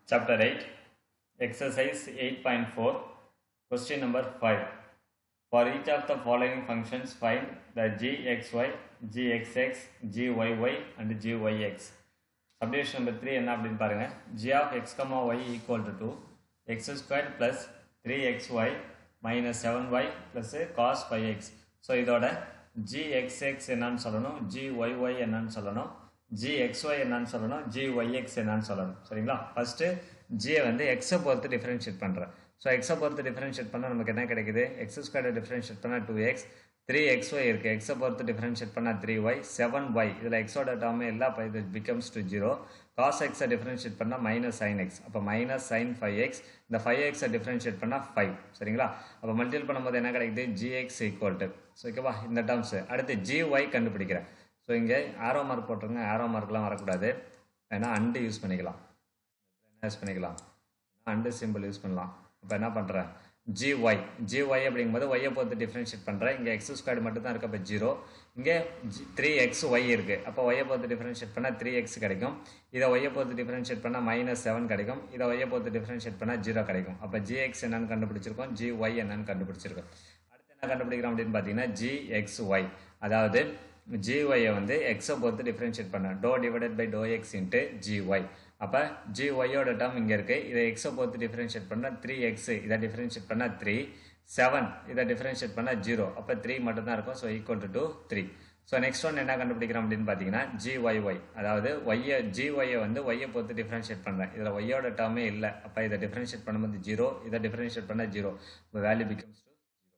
Chapter 8, Exercise 8.4, Question number 5. For each of the following functions, find the gxy, gxx, gyy and gyx. Subdivision number 3 என்ன அப்படின்னு பாருங்க g of x, y equal to 2 x squared plus 3xy minus 7y plus cos 5x. So இதோட gxx என்னன்னு சொல்லணும் gyy என்னன்னு சொல்லணும் gxy என்னன்னு சொல்லணும் gyx என்னன்னு சொல்லணும் சரிங்களா ஃபர்ஸ்ட் ஜியை வந்து எக்ஸை பொறுத்து டிஃபரன்ஷியேட் பண்ணுறேன் ஸோ எக்ஸை பொறுத்து டிஃபரன்ஷியேட் பண்ணால் நமக்கு என்ன கிடைக்குது எக்ஸ் ஸ்கொயரை டிஃபரன்ஷியேட் பண்ணால் two x three x y இருக்குது எக்ஸை பொறுத்து டிஃபரன்ஷியேட் பண்ணால் த்ரீ ஒய் செவன் ஒய் இதில் எக்ஸோட டேர்மே இல்லை அப்போ இது பிகம்ஸ் டு ஜீரோ காஸ் எக்ஸை டிஃபரன்ஷியேட் பண்ணால் மைனஸ் சைன் எக்ஸ் அப்போ மைனஸ் சைன் ஃபைவ் எக்ஸ் இந்த ஃபைவ் எக்ஸை டிஃபரன்ஷியேட் பண்ணால் ஃபைவ் சரிங்களா அப்போ மல்டிபிள் பண்ணும்போது என்ன கிடைக்குது ஜிஎக்ஸ் ஈக்குவல் டு ஸோ ஓகேவா இந்த டேர்ம்ஸ் அடுத்து ஜி ஒய் கண்டுபிடிக்கிறேன் ஸோ இங்கே ஆரோ மார்க் போட்டுருங்க ஆரோ மார்க்லாம் வரக்கூடாது வேணா அண்டு யூஸ் பண்ணிக்கலாம் என்ன யூஸ் பண்ணிக்கலாம் அண்டு சிம்பிள் யூஸ் பண்ணலாம் இப்போ என்ன பண்ணுறேன் ஜி ஒய் ஜி ஒய் அப்படிங்கும்போது ஒய்யை பொறுத்து டிஃப்ரென்ஷியேட் பண்ணுறேன் இங்கே எக்ஸ் ஸ்கொயர் மட்டும் தான் இருக்குது அப்போ ஜீரோ இங்கே த்ரீ எக்ஸ் ஒய் இருக்குது அப்போ ஒய்யை பொறுத்து டிஃப்ரென்ஷியேட் பண்ணால் த்ரீ எக்ஸ் கிடைக்கும் இதை ஒய்யை பொறுத்து டிஃப்ரென்ஷியேட் பண்ணால் மைனஸ் செவன் கிடைக்கும் இதை ஒய்யை பொறுத்து டிஃப்ரென்ஷியேட் பண்ணால் ஜீரோ கிடைக்கும் அப்போ ஜி எக்ஸ் என்னன்னு கண்டுபிடிச்சிருக்கோம் ஜி ஒய் என்னன்னு கண்டுபிடிச்சிருக்கோம் அடுத்து என்ன கண்டுபிடிக்கிறோம் அப்படின்னு பார்த்தீங்கன்னா ஜி எக்ஸ் ஒய் அதாவது ஜிஒயை வந்து எக்ஸை பொறுத்து டிஃப்ரென்ஷியேட் பண்ண doh divided by doh x into g y அப்போ ஜிஒயோட டேர்ம் இங்கே இருக்குது இதை எக்ஸை பொறுத்து டிஃப்ரென்ஷியேட் பண்ணால் த்ரீ எக்ஸ் இதை டிஃப்ரென்ஷியேட் பண்ணால் த்ரீ செவன் இதை டிஃப்ரென்ஷியேட் பண்ணால் ஜீரோ அப்போ த்ரீ மட்டும்தான் இருக்கும் so equal to two three so next one என்ன கண்டுபிடிக்கிறோம் அப்படின்னு பார்த்தீங்கன்னா ஜிஒய்ஒய் அதாவது ஒய்யை ஜிஒயை வந்து ஒய்யை பொறுத்து டிஃப்ரென்ஷியேட் பண்ணுறேன் இதில் ஒய்யோட டேர்மே இல்லை அப்போ இதை டிஃப்ரென்ஷியேட் பண்ணும்போது ஜீரோ இதை டிஃப்ரென்ஷியேட் பண்ணால் ஜீரோ இப்போ value becomes to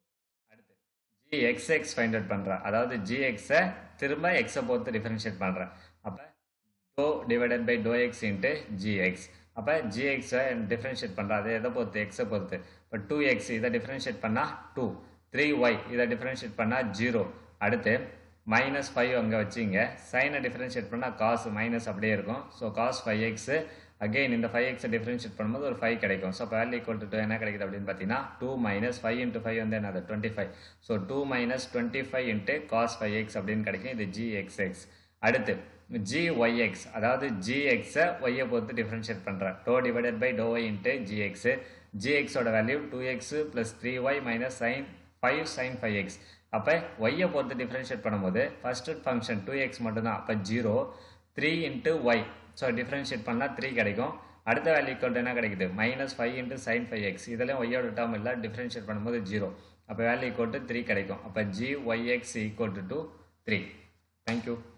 g x x find out பண்ணுறேன் அதாவது ஜிஎக்ஸை திரும்ப எக்ஸை பொறுத்து டிஃபரன்ஷியேட் பண்ணுறேன் அப்போ doh divided by doh x into g x அப்போ ஜிஎக்ஸை டிஃபரன்ஷியேட் பண்ணுறேன் அதை எதை பொறுத்து எக்ஸை பொறுத்து இப்போ டூ எக்ஸ் இதை டிஃபரன்ஷியேட் பண்ணால் டூ த்ரீ ஒய் இதை டிஃபரன்ஷியேட் பண்ணால் ஜீரோ அடுத்து மைனஸ் ஃபைவ் அங்கே வச்சிங்க சைனை டிஃபரன்ஷியேட் பண்ணால் காசு மைனஸ் அப்படியே இருக்கும் so cos five x again இந்த ஃபைவ் எக்ஸை டிஃபரன்ஷியேட் பண்ணும்போது ஒரு ஃபைவ் கிடைக்கும் ஸோ இப்போ வேல்யூ ஈக்குவல் டு என்ன கிடைக்குது அப்படின்னு பார்த்தீங்கன்னா two minus five into five வந்து என்னது twenty five so two minus twenty five into cos five x அப்படின்னு கிடைக்கும் இது ஜிஎக்ஸ்எக்ஸ் அடுத்து ஜிஒய்எக்ஸ் அதாவது ஜிஎக்ஸை ஒய்யை பொறுத்து டிஃபரன்ஷியேட் பண்ணுறேன் doh divided by doh y into g x ஜிஎக்ஸோட value two x plus three y minus sine five sine five x அப்போ ஒய்யை பொறுத்து டிஃபரன்ஷியேட் பண்ணும்போது ஃபர்ஸ்ட் ஃபங்க்ஷன் டூ எக்ஸ் மட்டும்தான் அப்போ zero three into y so differentiate பண்ணால் three கிடைக்கும் அடுத்த வேல்யூ ஈக்குவல் என்ன கிடைக்குது minus five into sine five x இதெல்லாம் ஒய்யோட டேர்ம் இல்லை டிஃபரன்ஷியேட் பண்ணும்போது ஜீரோ அப்போ வேல்யூ ஈக்குவல் டு த்ரீ கிடைக்கும் அப்போ g y x equal to two three thank you